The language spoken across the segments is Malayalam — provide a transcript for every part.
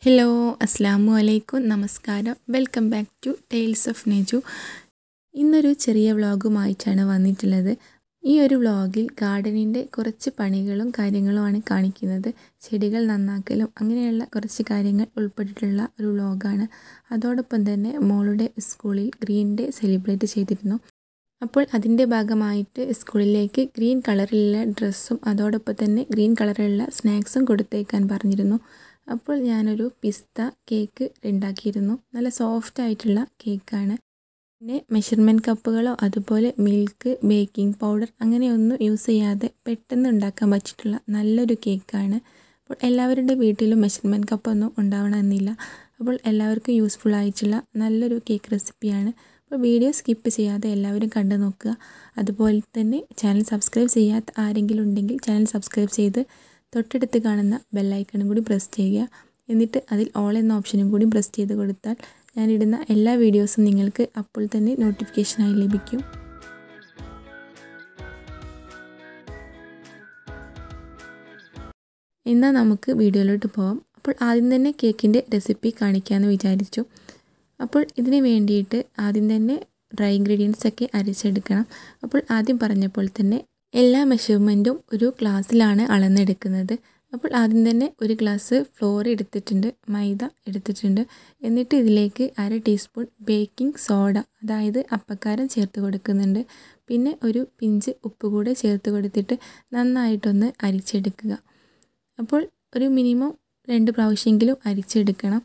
ഹലോ അസ്സാമു അലൈക്കും നമസ്കാരം welcome back to tales of Neju ഇന്നൊരു ചെറിയ വ്ളോഗുമായിട്ടാണ് വന്നിട്ടുള്ളത് ഈ ഒരു വ്ളോഗിൽ ഗാർഡനിൻ്റെ കുറച്ച് പണികളും കാര്യങ്ങളുമാണ് കാണിക്കുന്നത് ചെടികൾ നന്നാക്കലും അങ്ങനെയുള്ള കുറച്ച് കാര്യങ്ങൾ ഉൾപ്പെട്ടിട്ടുള്ള ഒരു വ്ളോഗാണ് അതോടൊപ്പം തന്നെ മോളുടെ സ്കൂളിൽ ഗ്രീൻ ഡേ സെലിബ്രേറ്റ് ചെയ്തിരുന്നു അപ്പോൾ അതിൻ്റെ ഭാഗമായിട്ട് സ്കൂളിലേക്ക് ഗ്രീൻ കളറിലുള്ള ഡ്രസ്സും അതോടൊപ്പം തന്നെ ഗ്രീൻ കളറിലുള്ള സ്നാക്സും കൊടുത്തേക്കാൻ പറഞ്ഞിരുന്നു അപ്പോൾ ഞാനൊരു പിസ്ത കേക്ക് ഉണ്ടാക്കിയിരുന്നു നല്ല സോഫ്റ്റ് ആയിട്ടുള്ള കേക്കാണ് പിന്നെ മെഷർമെൻറ്റ് കപ്പുകളോ അതുപോലെ മിൽക്ക് ബേക്കിംഗ് പൗഡർ അങ്ങനെയൊന്നും യൂസ് ചെയ്യാതെ പെട്ടെന്ന് ഉണ്ടാക്കാൻ പറ്റിയിട്ടുള്ള നല്ലൊരു കേക്കാണ് അപ്പോൾ എല്ലാവരുടെ വീട്ടിലും മെഷർമെൻറ്റ് കപ്പൊന്നും ഉണ്ടാവണമെന്നില്ല അപ്പോൾ എല്ലാവർക്കും യൂസ്ഫുൾ ആയിട്ടുള്ള നല്ലൊരു കേക്ക് റെസിപ്പിയാണ് അപ്പോൾ വീഡിയോ സ്കിപ്പ് ചെയ്യാതെ എല്ലാവരും കണ്ടു നോക്കുക അതുപോലെ തന്നെ ചാനൽ സബ്സ്ക്രൈബ് ചെയ്യാത്ത ആരെങ്കിലും ഉണ്ടെങ്കിൽ ചാനൽ സബ്സ്ക്രൈബ് ചെയ്ത് തൊട്ടടുത്ത് കാണുന്ന ബെല്ലൈക്കണും കൂടി പ്രസ് ചെയ്യുക എന്നിട്ട് അതിൽ ഓൾ എന്ന ഓപ്ഷനും കൂടി പ്രസ് ചെയ്ത് കൊടുത്താൽ ഞാനിടുന്ന എല്ലാ വീഡിയോസും നിങ്ങൾക്ക് അപ്പോൾ തന്നെ നോട്ടിഫിക്കേഷനായി ലഭിക്കും എന്നാൽ നമുക്ക് വീഡിയോയിലോട്ട് പോവാം അപ്പോൾ ആദ്യം തന്നെ കേക്കിൻ്റെ റെസിപ്പി കാണിക്കാമെന്ന് വിചാരിച്ചു അപ്പോൾ ഇതിന് വേണ്ടിയിട്ട് ആദ്യം തന്നെ ഡ്രൈ ഇൻഗ്രീഡിയൻസ് ഒക്കെ അരച്ചെടുക്കണം അപ്പോൾ ആദ്യം പറഞ്ഞപ്പോൾ തന്നെ എല്ലാ മെഷർമെൻറ്റും ഒരു ഗ്ലാസ്സിലാണ് അളന്നെടുക്കുന്നത് അപ്പോൾ ആദ്യം തന്നെ ഒരു ഗ്ലാസ് ഫ്ലോർ എടുത്തിട്ടുണ്ട് മൈദ എടുത്തിട്ടുണ്ട് എന്നിട്ട് ഇതിലേക്ക് അര ടീസ്പൂൺ ബേക്കിംഗ് സോഡ അതായത് അപ്പക്കാരം ചേർത്ത് കൊടുക്കുന്നുണ്ട് പിന്നെ ഒരു പിഞ്ച് ഉപ്പ് കൂടെ ചേർത്ത് കൊടുത്തിട്ട് നന്നായിട്ടൊന്ന് അരിച്ചെടുക്കുക അപ്പോൾ ഒരു മിനിമം രണ്ട് പ്രാവശ്യമെങ്കിലും അരിച്ചെടുക്കണം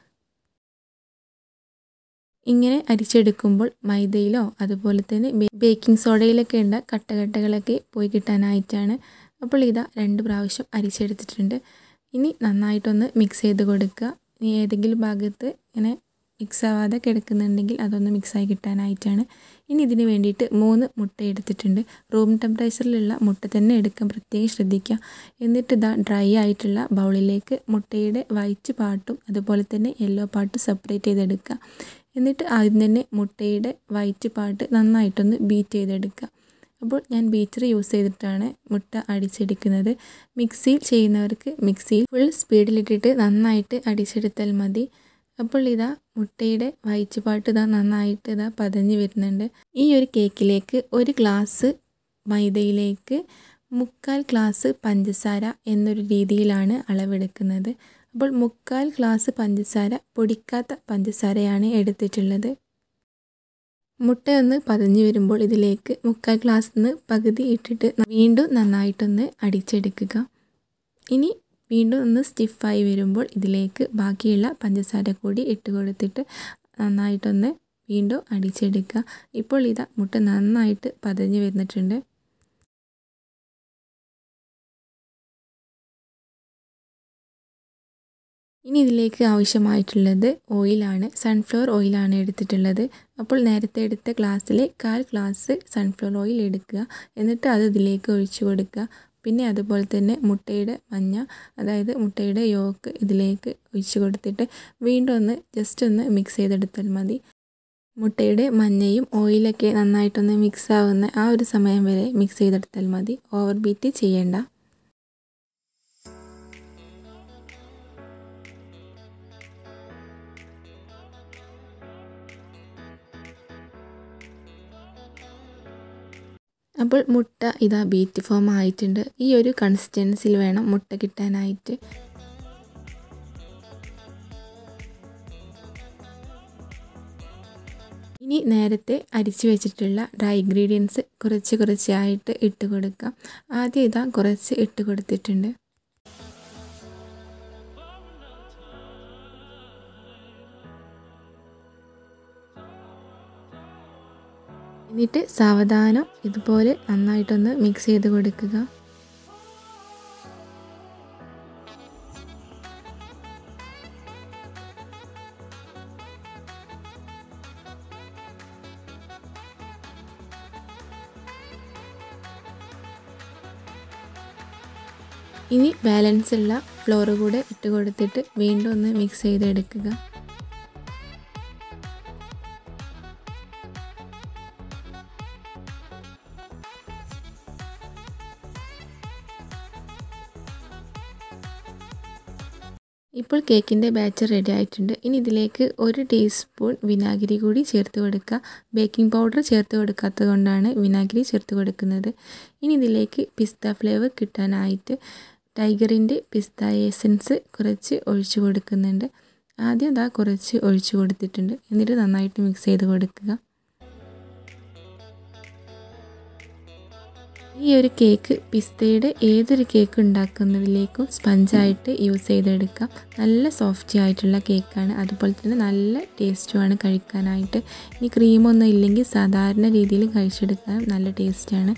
ഇങ്ങനെ അരിച്ചെടുക്കുമ്പോൾ മൈദയിലോ അതുപോലെ തന്നെ ബേക്കിംഗ് സോഡയിലൊക്കെ ഉണ്ട കട്ടകട്ടകളൊക്കെ പോയി കിട്ടാനായിട്ടാണ് അപ്പോൾ ഇതാ രണ്ട് പ്രാവശ്യം അരിച്ചെടുത്തിട്ടുണ്ട് ഇനി നന്നായിട്ടൊന്ന് മിക്സ് ചെയ്ത് കൊടുക്കുക ഇനി ഏതെങ്കിലും ഭാഗത്ത് ഇങ്ങനെ മിക്സ് ആവാതെ കിടക്കുന്നുണ്ടെങ്കിൽ അതൊന്ന് മിക്സായി കിട്ടാനായിട്ടാണ് ഇനി ഇതിന് വേണ്ടിയിട്ട് മൂന്ന് മുട്ട എടുത്തിട്ടുണ്ട് റൂം ടെമ്പറേച്ചറിലുള്ള മുട്ട തന്നെ എടുക്കാൻ പ്രത്യേകം ശ്രദ്ധിക്കുക എന്നിട്ട് ഇതാ ഡ്രൈ ആയിട്ടുള്ള ബൗളിലേക്ക് മുട്ടയുടെ വൈറ്റ് പാട്ടും അതുപോലെ തന്നെ യെല്ലോ പാട്ടും സെപ്പറേറ്റ് ചെയ്തെടുക്കുക എന്നിട്ട് ആദ്യം തന്നെ മുട്ടയുടെ വൈറ്റ് പാട്ട് നന്നായിട്ടൊന്ന് ബീറ്റ് ചെയ്തെടുക്കുക അപ്പോൾ ഞാൻ ബീറ്റർ യൂസ് ചെയ്തിട്ടാണ് മുട്ട അടിച്ചെടുക്കുന്നത് മിക്സിയിൽ ചെയ്യുന്നവർക്ക് മിക്സിയിൽ ഫുൾ സ്പീഡിലിട്ടിട്ട് നന്നായിട്ട് അടിച്ചെടുത്താൽ മതി അപ്പോൾ ഇതാ മുട്ടയുടെ വൈറ്റ് പാട്ട് ഇതാ നന്നായിട്ട് ഇതാ പതഞ്ഞ് വരുന്നുണ്ട് ഈ ഒരു കേക്കിലേക്ക് ഒരു ഗ്ലാസ് മൈദയിലേക്ക് മുക്കാൽ ഗ്ലാസ് പഞ്ചസാര എന്നൊരു രീതിയിലാണ് അളവെടുക്കുന്നത് അപ്പോൾ മുക്കാൽ ഗ്ലാസ് പഞ്ചസാര പൊടിക്കാത്ത പഞ്ചസാരയാണ് എടുത്തിട്ടുള്ളത് മുട്ട ഒന്ന് പതഞ്ഞു വരുമ്പോൾ ഇതിലേക്ക് മുക്കാൽ ഗ്ലാസ്സിൽ നിന്ന് പകുതി ഇട്ടിട്ട് വീണ്ടും നന്നായിട്ടൊന്ന് അടിച്ചെടുക്കുക ഇനി വീണ്ടും ഒന്ന് സ്റ്റിഫായി വരുമ്പോൾ ഇതിലേക്ക് ബാക്കിയുള്ള പഞ്ചസാര കൂടി ഇട്ട് കൊടുത്തിട്ട് നന്നായിട്ടൊന്ന് വീണ്ടും അടിച്ചെടുക്കുക ഇപ്പോൾ ഇതാ മുട്ട നന്നായിട്ട് പതഞ്ഞു വരുന്നിട്ടുണ്ട് ഇനി ഇതിലേക്ക് ആവശ്യമായിട്ടുള്ളത് ഓയിലാണ് സൺഫ്ലവർ ഓയിലാണ് എടുത്തിട്ടുള്ളത് അപ്പോൾ നേരത്തെ എടുത്ത ഗ്ലാസ്സിൽ കാൽ ഗ്ലാസ് സൺഫ്ലവർ ഓയിൽ എടുക്കുക എന്നിട്ട് അത് ഇതിലേക്ക് ഒഴിച്ചു കൊടുക്കുക പിന്നെ അതുപോലെ തന്നെ മുട്ടയുടെ മഞ്ഞ അതായത് മുട്ടയുടെ യോക്ക് ഇതിലേക്ക് ഒഴിച്ചു കൊടുത്തിട്ട് വീണ്ടും ഒന്ന് ജസ്റ്റ് ഒന്ന് മിക്സ് ചെയ്തെടുത്താൽ മതി മുട്ടയുടെ മഞ്ഞയും ഓയിലൊക്കെ നന്നായിട്ടൊന്ന് മിക്സ് ആവുന്ന ആ ഒരു സമയം വരെ മിക്സ് ചെയ്തെടുത്താൽ മതി ഓവർ ബീറ്റ് ചെയ്യേണ്ട അപ്പോൾ മുട്ട ഇതാ ബീറ്റ് ഫോം ആയിട്ടുണ്ട് ഈ ഒരു കൺസിസ്റ്റൻസിൽ വേണം മുട്ട കിട്ടാനായിട്ട് ഇനി നേരത്തെ അരിച്ചു വെച്ചിട്ടുള്ള ഡ്രൈ ഇൻഗ്രീഡിയൻസ് കുറച്ച് കുറച്ചായിട്ട് ഇട്ട് കൊടുക്കാം ആദ്യം ഇതാ കുറച്ച് ഇട്ട് കൊടുത്തിട്ടുണ്ട് എന്നിട്ട് സാവധാനം ഇതുപോലെ നന്നായിട്ടൊന്ന് മിക്സ് ചെയ്ത് കൊടുക്കുക ഇനി ബാലൻസ് ഉള്ള ഫ്ലോർ കൂടെ ഇട്ട് കൊടുത്തിട്ട് വീണ്ടും ഒന്ന് മിക്സ് ചെയ്തെടുക്കുക ഇപ്പോൾ ഇപ്പോൾ കേക്കിൻ്റെ ബാറ്റർ റെഡി ആയിട്ടുണ്ട് ഇനി ഇതിലേക്ക് ഒരു ടീസ്പൂൺ വിനാഗിരി കൂടി ചേർത്ത് കൊടുക്കുക ബേക്കിംഗ് പൗഡർ ചേർത്ത് കൊടുക്കാത്തത് കൊണ്ടാണ് വിനാഗിരി ചേർത്ത് കൊടുക്കുന്നത് ഇനി ഇതിലേക്ക് പിസ്ത ഫ്ലേവർ കിട്ടാനായിട്ട് ടൈഗറിൻ്റെ പിസ്ത എസൻസ് കുറച്ച് ഒഴിച്ചു കൊടുക്കുന്നുണ്ട് ആദ്യം അതാ കുറച്ച് ഒഴിച്ചു കൊടുത്തിട്ടുണ്ട് എന്നിട്ട് നന്നായിട്ട് മിക്സ് ചെയ്ത് കൊടുക്കുക ഈ ഒരു കേക്ക് പിസ്തയുടെ ഏതൊരു കേക്ക് ഉണ്ടാക്കുന്നതിലേക്കും സ്പഞ്ചായിട്ട് യൂസ് ചെയ്തെടുക്കാം നല്ല സോഫ്റ്റി ആയിട്ടുള്ള കേക്കാണ് അതുപോലെ തന്നെ നല്ല ടേസ്റ്റുമാണ് കഴിക്കാനായിട്ട് ഇനി ക്രീമൊന്നും ഇല്ലെങ്കിൽ സാധാരണ രീതിയിൽ കഴിച്ചെടുക്കാൻ നല്ല ടേസ്റ്റാണ്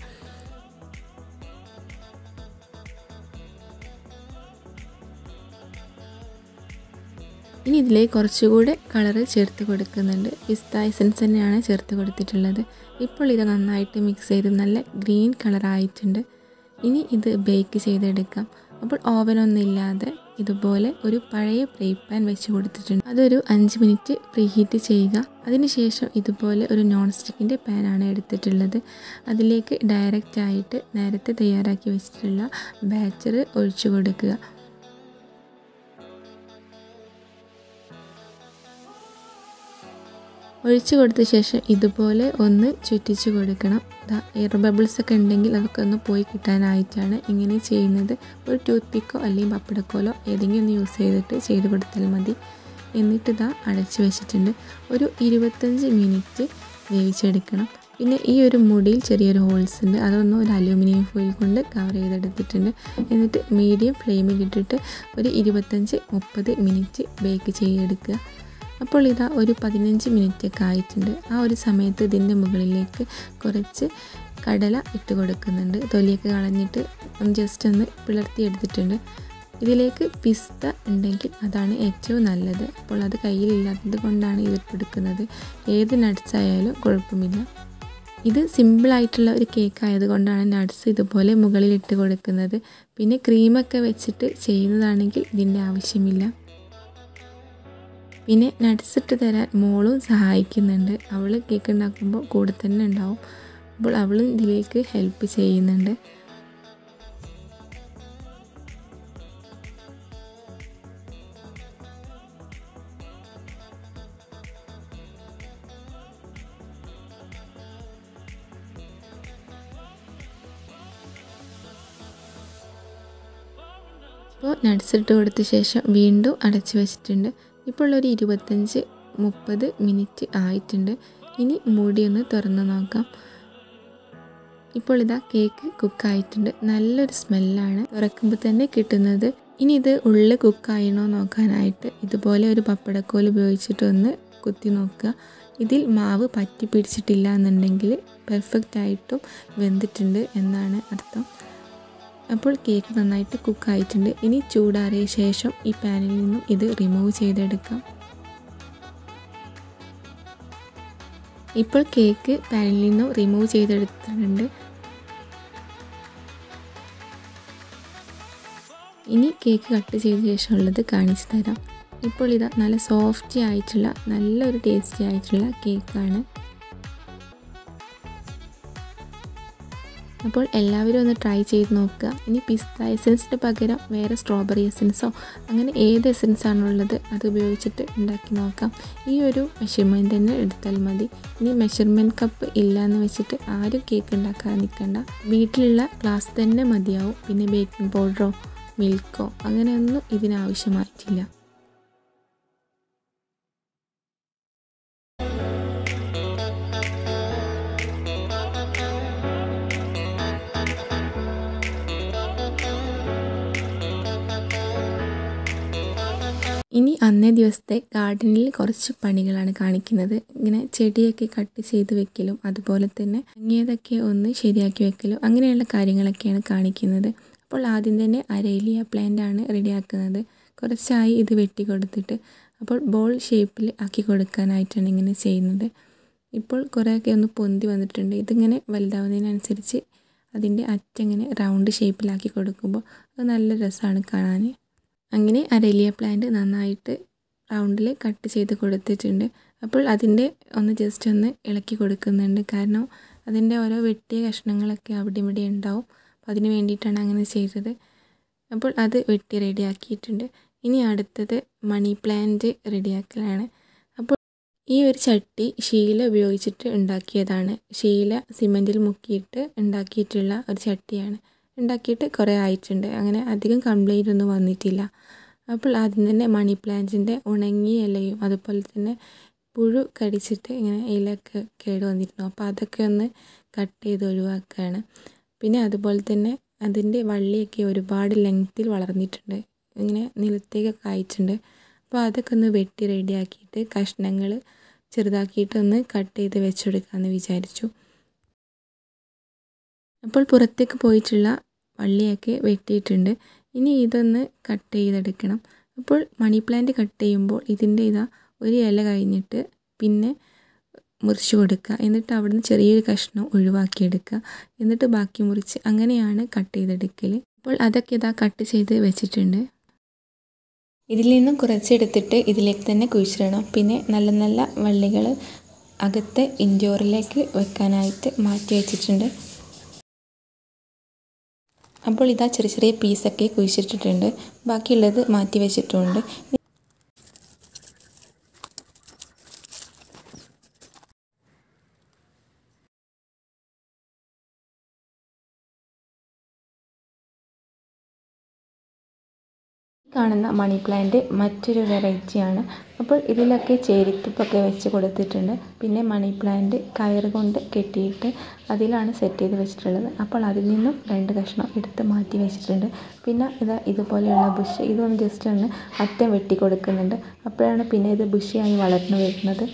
ഇനി ഇതിലേക്ക് കുറച്ചുകൂടെ കളറ് ചേർത്ത് കൊടുക്കുന്നുണ്ട് പിസ്ത എസൻസ് തന്നെയാണ് ചേർത്ത് കൊടുത്തിട്ടുള്ളത് ഇപ്പോൾ ഇത് നന്നായിട്ട് മിക്സ് ചെയ്ത് നല്ല ഗ്രീൻ കളറായിട്ടുണ്ട് ഇനി ഇത് ബേക്ക് ചെയ്തെടുക്കാം അപ്പോൾ ഓവനൊന്നും ഇല്ലാതെ ഇതുപോലെ ഒരു പഴയ ഫ്രൈ പാൻ വെച്ച് കൊടുത്തിട്ടുണ്ട് അതൊരു അഞ്ച് മിനിറ്റ് പ്രീ ഹീറ്റ് ചെയ്യുക അതിനുശേഷം ഇതുപോലെ ഒരു നോൺ സ്റ്റിക്കിൻ്റെ പാനാണ് എടുത്തിട്ടുള്ളത് അതിലേക്ക് ഡയറക്റ്റ് ആയിട്ട് നേരത്തെ തയ്യാറാക്കി വെച്ചിട്ടുള്ള ബാറ്റർ ഒഴിച്ചു കൊടുക്കുക ഒഴിച്ചു കൊടുത്ത ശേഷം ഇതുപോലെ ഒന്ന് ചുറ്റിച്ച് കൊടുക്കണം ദാ എയർ ബബിൾസ് ഒക്കെ ഉണ്ടെങ്കിൽ അതൊക്കെ ഒന്ന് പോയി കിട്ടാനായിട്ടാണ് ഇങ്ങനെ ചെയ്യുന്നത് ഒരു ടൂത്ത് പിക്കോ അല്ലെങ്കിൽ പപ്പടക്കോലോ ഏതെങ്കിലും ഒന്ന് യൂസ് ചെയ്തിട്ട് ചെയ്ത് കൊടുത്താൽ മതി എന്നിട്ട് ഇതാ അടച്ചു വെച്ചിട്ടുണ്ട് ഒരു ഇരുപത്തഞ്ച് മിനിറ്റ് വേവിച്ചെടുക്കണം പിന്നെ ഈ ഒരു മുടിയിൽ ചെറിയൊരു ഹോൾസ് ഉണ്ട് അതൊന്നും ഒരു അലൂമിനിയം ഫോയിൽ കൊണ്ട് കവർ ചെയ്തെടുത്തിട്ടുണ്ട് എന്നിട്ട് മീഡിയം ഫ്ലെയിമിൽ ഇട്ടിട്ട് ഒരു ഇരുപത്തഞ്ച് മുപ്പത് മിനിറ്റ് ബേക്ക് ചെയ്തെടുക്കുക അപ്പോൾ ഇതാ ഒരു പതിനഞ്ച് മിനിറ്റ് ഒക്കെ ആയിട്ടുണ്ട് ആ ഒരു സമയത്ത് ഇതിൻ്റെ മുകളിലേക്ക് കുറച്ച് കടല ഇട്ട് കൊടുക്കുന്നുണ്ട് തൊലിയൊക്കെ കളഞ്ഞിട്ട് ഒന്ന് ജസ്റ്റ് ഒന്ന് പിളർത്തി എടുത്തിട്ടുണ്ട് ഇതിലേക്ക് പിസ്ത ഉണ്ടെങ്കിൽ അതാണ് ഏറ്റവും നല്ലത് അപ്പോൾ അത് കയ്യിലില്ലാത്തത് കൊണ്ടാണ് ഇതിട്ടെടുക്കുന്നത് ഏത് നട്ട്സ് ആയാലും കുഴപ്പമില്ല ഇത് സിമ്പിളായിട്ടുള്ള ഒരു കേക്ക് ആയതുകൊണ്ടാണ് നട്ട്സ് ഇതുപോലെ മുകളിൽ ഇട്ട് കൊടുക്കുന്നത് പിന്നെ ക്രീമൊക്കെ വെച്ചിട്ട് ചെയ്യുന്നതാണെങ്കിൽ ഇതിൻ്റെ ആവശ്യമില്ല പിന്നെ നട്ട്സ് ഇട്ട് തരാൻ മോളും സഹായിക്കുന്നുണ്ട് അവൾ കേക്ക് ഉണ്ടാക്കുമ്പോൾ കൂടെ തന്നെ ഉണ്ടാവും അപ്പോൾ അവളും ഇതിലേക്ക് ഹെൽപ്പ് ചെയ്യുന്നുണ്ട് അപ്പോൾ നട്ട്സ് ഇട്ട് കൊടുത്ത ശേഷം വീണ്ടും അടച്ചു വെച്ചിട്ടുണ്ട് ഇപ്പോൾ ഒരു ഇരുപത്തഞ്ച് മുപ്പത് മിനിറ്റ് ആയിട്ടുണ്ട് ഇനി മൂടി ഒന്ന് തുറന്ന് നോക്കാം ഇപ്പോൾ ഇതാ കേക്ക് കുക്കായിട്ടുണ്ട് നല്ലൊരു സ്മെല്ലാണ് തുറക്കുമ്പോൾ തന്നെ കിട്ടുന്നത് ഇനി ഇത് ഉള്ളിൽ കുക്കായണോ നോക്കാനായിട്ട് ഇതുപോലെ ഒരു പപ്പടക്കോൽ ഉപയോഗിച്ചിട്ട് ഒന്ന് കുത്തി നോക്കുക ഇതിൽ മാവ് പറ്റി പിടിച്ചിട്ടില്ല എന്നുണ്ടെങ്കിൽ പെർഫെക്റ്റ് ആയിട്ടും വെന്തിട്ടുണ്ട് എന്നാണ് അർത്ഥം അപ്പോൾ കേക്ക് നന്നായിട്ട് കുക്കായിട്ടുണ്ട് ഇനി ചൂടാറിയ ശേഷം ഈ പാനിൽ നിന്നും ഇത് റിമൂവ് ചെയ്തെടുക്കാം ഇപ്പോൾ കേക്ക് പാനിൽ നിന്നും റിമൂവ് ചെയ്തെടുത്തിട്ടുണ്ട് ഇനി കേക്ക് കട്ട് ചെയ്ത ശേഷമുള്ളത് കാണിച്ചു തരാം ഇപ്പോൾ ഇതാ നല്ല സോഫ്റ്റി ആയിട്ടുള്ള നല്ലൊരു ടേസ്റ്റി ആയിട്ടുള്ള കേക്കാണ് അപ്പോൾ എല്ലാവരും ഒന്ന് ട്രൈ ചെയ്ത് നോക്കുക ഇനി പിസ്ത എസൻസിന് പകരം വേറെ സ്ട്രോബെറി എസൻസോ അങ്ങനെ ഏത് എസൻസ് ആണുള്ളത് അത് ഉപയോഗിച്ചിട്ട് ഉണ്ടാക്കി നോക്കാം ഈ ഒരു മെഷർമെൻറ്റ് തന്നെ എടുത്താൽ മതി ഇനി മെഷർമെൻറ്റ് കപ്പ് ഇല്ല എന്ന് വെച്ചിട്ട് ആരും കേക്ക് ഉണ്ടാക്കാൻ നിൽക്കണ്ട വീട്ടിലുള്ള ഗ്ലാസ് തന്നെ മതിയാവും പിന്നെ ബേക്കിംഗ് പൗഡറോ മിൽക്കോ അങ്ങനെയൊന്നും ഇതിനാവശ്യമായിട്ടില്ല ഇനി അന്നേ ദിവസത്തെ ഗാർഡനിൽ കുറച്ച് പണികളാണ് കാണിക്കുന്നത് ഇങ്ങനെ ചെടിയൊക്കെ കട്ട് ചെയ്ത് വെക്കലും അതുപോലെ തന്നെ ഇങ്ങേതൊക്കെ ഒന്ന് ശരിയാക്കി വെക്കലും അങ്ങനെയുള്ള കാര്യങ്ങളൊക്കെയാണ് കാണിക്കുന്നത് അപ്പോൾ ആദ്യം തന്നെ അരേലിയ പ്ലാന്റ് ആണ് റെഡിയാക്കുന്നത് കുറച്ചായി ഇത് വെട്ടി കൊടുത്തിട്ട് അപ്പോൾ ബോൾ ഷേപ്പിൽ ആക്കി കൊടുക്കാനായിട്ടാണ് ഇങ്ങനെ ചെയ്യുന്നത് ഇപ്പോൾ കുറേയൊക്കെ ഒന്ന് പൊന്തി വന്നിട്ടുണ്ട് ഇതിങ്ങനെ വലുതാവുന്നതിനനുസരിച്ച് അതിൻ്റെ അറ്റങ്ങനെ റൗണ്ട് ഷേപ്പിലാക്കി കൊടുക്കുമ്പോൾ അത് നല്ല രസമാണ് കാണാൻ അങ്ങനെ അരേലിയ പ്ലാന്റ് നന്നായിട്ട് റൗണ്ടിൽ കട്ട് ചെയ്ത് കൊടുത്തിട്ടുണ്ട് അപ്പോൾ അതിൻ്റെ ഒന്ന് ജസ്റ്റ് ഒന്ന് ഇളക്കി കൊടുക്കുന്നുണ്ട് കാരണം അതിൻ്റെ ഓരോ വെട്ടിയ കഷ്ണങ്ങളൊക്കെ അവിടെ ഇവിടെ ഉണ്ടാവും അപ്പോൾ അതിന് വേണ്ടിയിട്ടാണ് അങ്ങനെ ചെയ്തത് അപ്പോൾ അത് വെട്ടി റെഡിയാക്കിയിട്ടുണ്ട് ഇനി അടുത്തത് മണി പ്ലാന്റ് റെഡിയാക്കലാണ് അപ്പോൾ ഈ ഒരു ചട്ടി ശീല ഉപയോഗിച്ചിട്ട് ഉണ്ടാക്കിയതാണ് ശീല സിമെൻറ്റിൽ മുക്കിയിട്ട് ഉണ്ടാക്കിയിട്ടുള്ള ഒരു ചട്ടിയാണ് ഉണ്ടാക്കിയിട്ട് കുറേ ആയിട്ടുണ്ട് അങ്ങനെ അധികം കംപ്ലൈൻ്റ് ഒന്നും വന്നിട്ടില്ല അപ്പോൾ ആദ്യം തന്നെ മണി പ്ലാന്റിൻ്റെ ഉണങ്ങിയ ഇലയും അതുപോലെ തന്നെ പുഴു കടിച്ചിട്ട് ഇങ്ങനെ ഇലയൊക്കെ കേട് വന്നിരുന്നു അപ്പോൾ അതൊക്കെ ഒന്ന് കട്ട് ചെയ്ത് ഒഴിവാക്കുകയാണ് പിന്നെ അതുപോലെ തന്നെ അതിൻ്റെ വള്ളിയൊക്കെ ഒരുപാട് ലെങ്ത്തിൽ വളർന്നിട്ടുണ്ട് ഇങ്ങനെ നിലത്തേക്കൊക്കെ ആയിട്ടുണ്ട് അപ്പോൾ അതൊക്കെ ഒന്ന് വെട്ടി റെഡിയാക്കിയിട്ട് കഷ്ണങ്ങൾ ചെറുതാക്കിയിട്ട് ഒന്ന് കട്ട് ചെയ്ത് വെച്ചെടുക്കാമെന്ന് വിചാരിച്ചു അപ്പോൾ പുറത്തേക്ക് പോയിട്ടുള്ള വള്ളിയൊക്കെ വെട്ടിയിട്ടുണ്ട് ഇനി ഇതൊന്ന് കട്ട് ചെയ്തെടുക്കണം അപ്പോൾ മണി പ്ലാന്റ് കട്ട് ചെയ്യുമ്പോൾ ഇതിൻ്റെ ഇതാ ഒരു ഇല കഴിഞ്ഞിട്ട് പിന്നെ മുറിച്ച് കൊടുക്കുക എന്നിട്ട് അവിടുന്ന് ചെറിയൊരു കഷ്ണം ഒഴിവാക്കിയെടുക്കുക എന്നിട്ട് ബാക്കി മുറിച്ച് അങ്ങനെയാണ് കട്ട് ചെയ്തെടുക്കൽ അപ്പോൾ അതൊക്കെ ഇതാ കട്ട് ചെയ്ത് വെച്ചിട്ടുണ്ട് ഇതിൽ നിന്നും കുറച്ചെടുത്തിട്ട് ഇതിലേക്ക് തന്നെ കുഴിച്ചിടണം പിന്നെ നല്ല നല്ല വള്ളികൾ അകത്തെ ഇൻഡോറിലേക്ക് വെക്കാനായിട്ട് മാറ്റി വെച്ചിട്ടുണ്ട് അപ്പോൾ ഇതാ ചെറിയ ചെറിയ പീസൊക്കെ കുഴിച്ചിട്ടിട്ടുണ്ട് ബാക്കിയുള്ളത് മാറ്റി വെച്ചിട്ടുണ്ട് കാണുന്ന മണി പ്ലാന്റ് മറ്റൊരു വെറൈറ്റിയാണ് അപ്പോൾ ഇതിലൊക്കെ ചേരിത്തുപ്പൊക്കെ വെച്ച് കൊടുത്തിട്ടുണ്ട് പിന്നെ മണി പ്ലാന്റ് കയർ കൊണ്ട് കെട്ടിയിട്ട് അതിലാണ് സെറ്റ് ചെയ്ത് വെച്ചിട്ടുള്ളത് അപ്പോൾ അതിൽ നിന്നും രണ്ട് കഷ്ണം എടുത്ത് മാറ്റി വെച്ചിട്ടുണ്ട് പിന്നെ ഇത് ഇതുപോലെയുള്ള ബുഷ് ഇതൊന്ന് ജസ്റ്റ് ഒന്ന് അറ്റം വെട്ടി കൊടുക്കുന്നുണ്ട് അപ്പോഴാണ് പിന്നെ ഇത് ബുഷിയായി വളർന്നു വരുന്നത്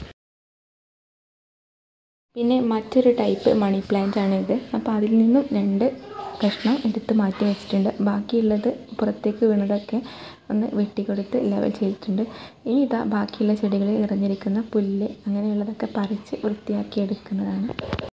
പിന്നെ മറ്റൊരു ടൈപ്പ് മണി പ്ലാന്റ് ആണ് ഇത് അപ്പോൾ അതിൽ നിന്നും രണ്ട് കഷ്ണം എടുത്ത് മാറ്റി വെച്ചിട്ടുണ്ട് ബാക്കിയുള്ളത് പുറത്തേക്ക് വീണതൊക്കെ ഒന്ന് വെട്ടിക്കൊടുത്ത് ലെവൽ ചെയ്തിട്ടുണ്ട് ഇനി ഇതാ ബാക്കിയുള്ള ചെടികളിൽ നിറഞ്ഞിരിക്കുന്ന പുല്ല് അങ്ങനെയുള്ളതൊക്കെ പറിച്ച് വൃത്തിയാക്കി എടുക്കുന്നതാണ്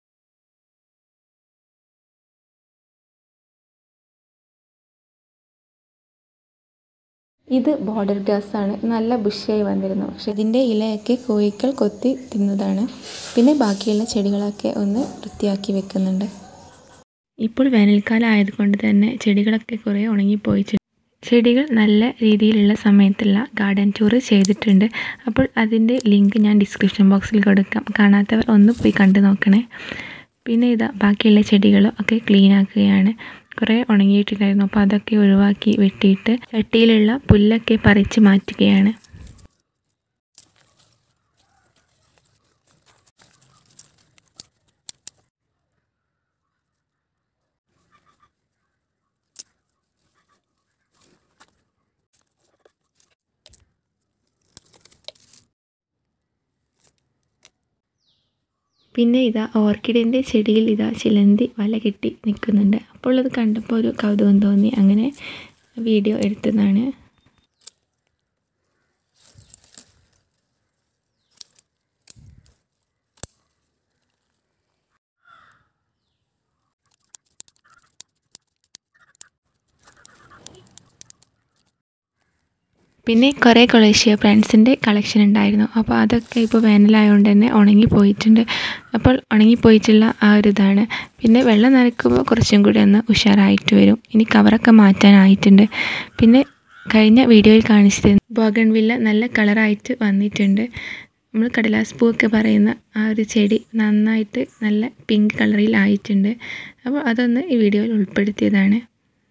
ഇത് ബോർഡർ ഗ്രാസ് ആണ് നല്ല ബുഷിയായി വന്നിരുന്നു പക്ഷെ ഇതിൻ്റെ ഇലയൊക്കെ കോഴിക്കൾ കൊത്തി തിന്നതാണ് പിന്നെ ബാക്കിയുള്ള ചെടികളൊക്കെ ഒന്ന് വൃത്തിയാക്കി വെക്കുന്നുണ്ട് ഇപ്പോൾ വേനൽക്കാലം ആയതുകൊണ്ട് തന്നെ ചെടികളൊക്കെ കുറേ ഉണങ്ങിപ്പോയിട്ടുണ്ട് ചെടികൾ നല്ല രീതിയിലുള്ള സമയത്തുള്ള ഗാർഡൻ ടൂർ ചെയ്തിട്ടുണ്ട് അപ്പോൾ അതിൻ്റെ ലിങ്ക് ഞാൻ ഡിസ്ക്രിപ്ഷൻ ബോക്സിൽ കൊടുക്കാം കാണാത്തവർ ഒന്ന് പോയി കണ്ടു നോക്കണേ പിന്നെ ഇതാ ബാക്കിയുള്ള ചെടികളും ഒക്കെ ക്ലീൻ ആക്കുകയാണ് കുറേ ഉണങ്ങിയിട്ടുണ്ടായിരുന്നു അപ്പോൾ അതൊക്കെ ഒഴിവാക്കി വെട്ടിയിട്ട് ചട്ടിയിലുള്ള പുല്ലൊക്കെ പറിച്ച് മാറ്റുകയാണ് പിന്നെ ഇതാ ഓർക്കിഡിൻ്റെ ചെടിയിൽ ഇതാ ചിലന്തി വല കെട്ടി നിൽക്കുന്നുണ്ട് അപ്പോൾ അത് കണ്ടപ്പോൾ ഒരു കൗതുകം തോന്നി അങ്ങനെ വീഡിയോ എടുത്തതാണ് പിന്നെ കുറേ കൊളേഷ്യ പ്ലാന്റ്സിൻ്റെ കളക്ഷൻ ഉണ്ടായിരുന്നു അപ്പോൾ അതൊക്കെ ഇപ്പോൾ വേനലായതുകൊണ്ട് തന്നെ ഉണങ്ങിപ്പോയിട്ടുണ്ട് അപ്പോൾ ഉണങ്ങിപ്പോയിട്ടുള്ള ആ ഒരു ഇതാണ് പിന്നെ വെള്ളം നനയ്ക്കുമ്പോൾ കുറച്ചും കൂടി ഒന്ന് ഉഷാറായിട്ട് വരും ഇനി കവറൊക്കെ മാറ്റാനായിട്ടുണ്ട് പിന്നെ കഴിഞ്ഞ വീഡിയോയിൽ കാണിച്ചത് ബോഗൺവില്ല നല്ല കളറായിട്ട് വന്നിട്ടുണ്ട് നമ്മൾ കടലാസ് പൂവൊക്കെ പറയുന്ന ആ ഒരു ചെടി നന്നായിട്ട് നല്ല പിങ്ക് കളറിൽ ആയിട്ടുണ്ട് അപ്പോൾ അതൊന്ന് ഈ വീഡിയോയിൽ ഉൾപ്പെടുത്തിയതാണ്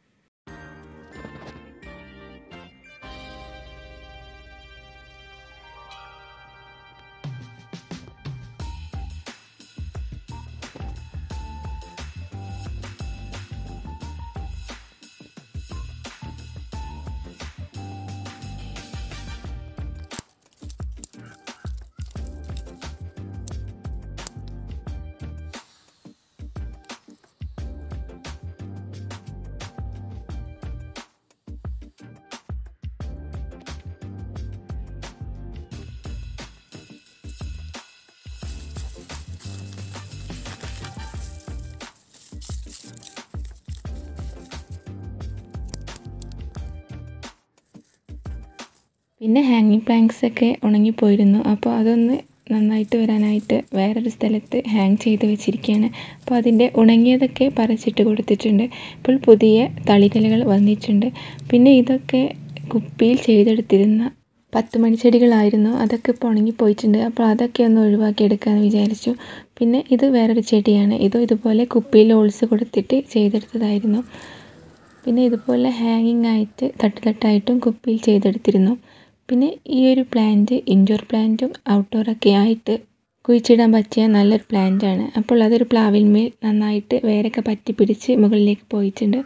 പിന്നെ ഹാങ്ങിങ് പ്ലാങ്ക്സ് ഒക്കെ ഉണങ്ങിപ്പോയിരുന്നു അപ്പോൾ അതൊന്ന് നന്നായിട്ട് വരാനായിട്ട് വേറൊരു സ്ഥലത്ത് ഹാങ് ചെയ്ത് വെച്ചിരിക്കുകയാണ് അപ്പോൾ അതിൻ്റെ ഉണങ്ങിയതൊക്കെ പറിച്ചിട്ട് കൊടുത്തിട്ടുണ്ട് ഇപ്പോൾ പുതിയ തളികലകൾ വന്നിട്ടുണ്ട് പിന്നെ ഇതൊക്കെ കുപ്പിയിൽ ചെയ്തെടുത്തിരുന്ന പത്ത് മണിച്ചെടികളായിരുന്നു അതൊക്കെ ഇപ്പോൾ ഉണങ്ങിപ്പോയിട്ടുണ്ട് അപ്പോൾ അതൊക്കെ ഒന്ന് ഒഴിവാക്കി എടുക്കാമെന്ന് വിചാരിച്ചു പിന്നെ ഇത് വേറൊരു ചെടിയാണ് ഇതും ഇതുപോലെ കുപ്പിയിൽ ഓൾസ് കൊടുത്തിട്ട് ചെയ്തെടുത്തതായിരുന്നു പിന്നെ ഇതുപോലെ ഹാങ്ങിങ് ആയിട്ട് തട്ടുതട്ടായിട്ടും കുപ്പിയിൽ ചെയ്തെടുത്തിരുന്നു പിന്നെ ഈ ഒരു പ്ലാന്റ് ഇൻഡോർ പ്ലാന്റും ഔട്ട്ഡോറൊക്കെ ആയിട്ട് കുഴിച്ചിടാൻ പറ്റിയ നല്ലൊരു പ്ലാന്റാണ് അപ്പോൾ അതൊരു പ്ലാവിന്മേൽ നന്നായിട്ട് വേരൊക്കെ പറ്റി പിടിച്ച് മുകളിലേക്ക് പോയിട്ടുണ്ട്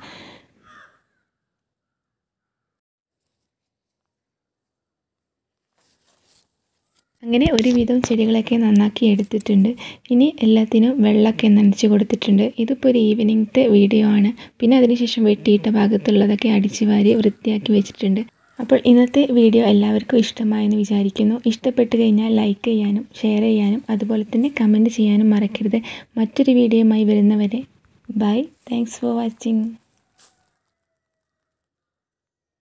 അങ്ങനെ ഒരുവിധം ചെടികളൊക്കെ നന്നാക്കി എടുത്തിട്ടുണ്ട് ഇനി എല്ലാത്തിനും വെള്ളമൊക്കെ നനച്ച് കൊടുത്തിട്ടുണ്ട് ഇതിപ്പോൾ ഒരു ഈവനിങ്ങത്തെ വീഡിയോ ആണ് പിന്നെ അതിനുശേഷം വെട്ടിയിട്ട ഭാഗത്തുള്ളതൊക്കെ അടിച്ചു വാരി വൃത്തിയാക്കി വെച്ചിട്ടുണ്ട് അപ്പോൾ ഇന്നത്തെ വീഡിയോ എല്ലാവർക്കും ഇഷ്ടമായെന്ന് വിചാരിക്കുന്നു ഇഷ്ടപ്പെട്ട് കഴിഞ്ഞാൽ ലൈക്ക് ചെയ്യാനും ഷെയർ ചെയ്യാനും അതുപോലെ തന്നെ കമൻറ്റ് ചെയ്യാനും മറക്കരുത് മറ്റൊരു വീഡിയോയുമായി വരുന്നവരെ ബൈ താങ്ക്സ് ഫോർ വാച്ചിങ്